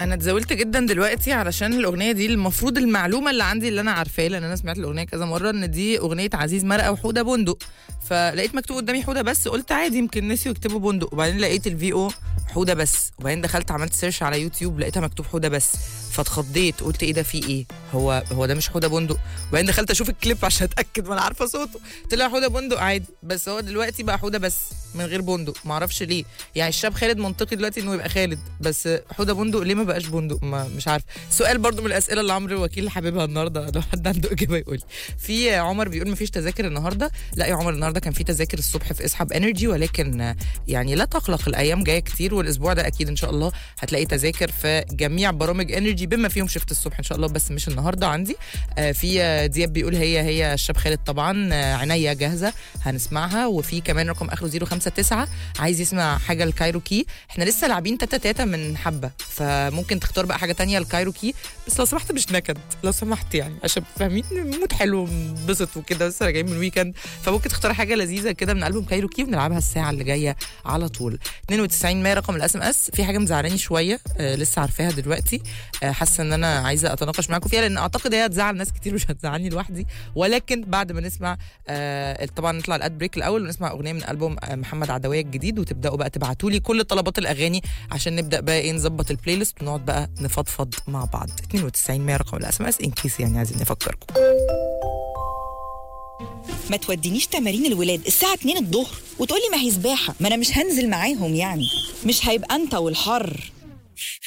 انا اتزاولت جدا دلوقتي علشان الاغنيه دي المفروض المعلومه اللي عندي اللي انا عارفاه لان انا سمعت الاغنيه كذا مره ان دي اغنيه عزيز مرقه وحوده بندق فلقيت مكتوب قدامي حوده بس قلت عادي يمكن نسيوا يكتبوا بندق وبعدين لقيت الفي او حوده بس وبعدين دخلت عملت سيرش على يوتيوب لقيتها مكتوب حوده بس فاتخضيت قلت ايه ده في ايه هو هو ده مش حوده بندق وبعدين دخلت اشوف الكليب عشان اتاكد ما انا عارفه صوته طلع حوده بندق عادي بس هو دلوقتي بقى حوده بس من غير بندق ما اعرفش ليه يعني الشاب خالد منطقي دلوقتي انه يبقى خالد بس حوده بندق ليه ما بقاش بندق ما مش عارف سؤال برضو من الاسئله اللي عمرو الوكيل حاببها النهارده لو حد عنده اجابه يقول لي. في عمر بيقول ما فيش تذاكر النهارده لا يا عمر النهارده كان في تذاكر الصبح في اسحب انرجي ولكن آه، يعني لا تقلق الايام جايه كتير والاسبوع ده اكيد ان شاء الله هتلاقي تذاكر في جميع برامج انرجي بما فيهم شفت الصبح ان شاء الله بس مش النهارده عندي آه، في آه، دياب بيقول هي هي الشاب خالد طبعا آه، عينيا جاهزه هنسمعها وفي كمان رقم اخره 059 عايز يسمع حاجه الكايروكي احنا لسه لاعبين تاتا تاتا من حبه فممكن تختار بقى حاجه تانية الكايروكي بس لو سمحت مش نكد لو سمحت يعني عشان فاهمين مود حلو انبسط وكده لسه راجعين من ويكند فممكن تختار حاجه لذيذه كده من البوم كايروكي ونلعبها الساعه اللي جايه على طول 92 100 رقم الاس ام اس في حاجه مزعلاني شويه آه لسه عارفاها دلوقتي آه حاسه ان انا عايزه اتناقش معاكم فيها لان اعتقد هي هتزعل ناس كتير مش هتزعلني لوحدي ولكن بعد ما نسمع آه طبعا نطلع الاد بريك الاول ونسمع اغنيه من البوم آه محمد عدويه الجديد وتبداوا بقى تبعتوا لي كل طلبات الاغاني عشان نبدا بقى ايه نظبط البلاي ليست ونقعد بقى نفضفض مع بعض 92 100 رقم الاس ام اس ان كيس يعني عايزين نفكركم ما تودينيش تمارين الولاد الساعة 2 الظهر وتقولي ما هي سباحة ما أنا مش هنزل معاهم يعني مش هيبقى أنت والحر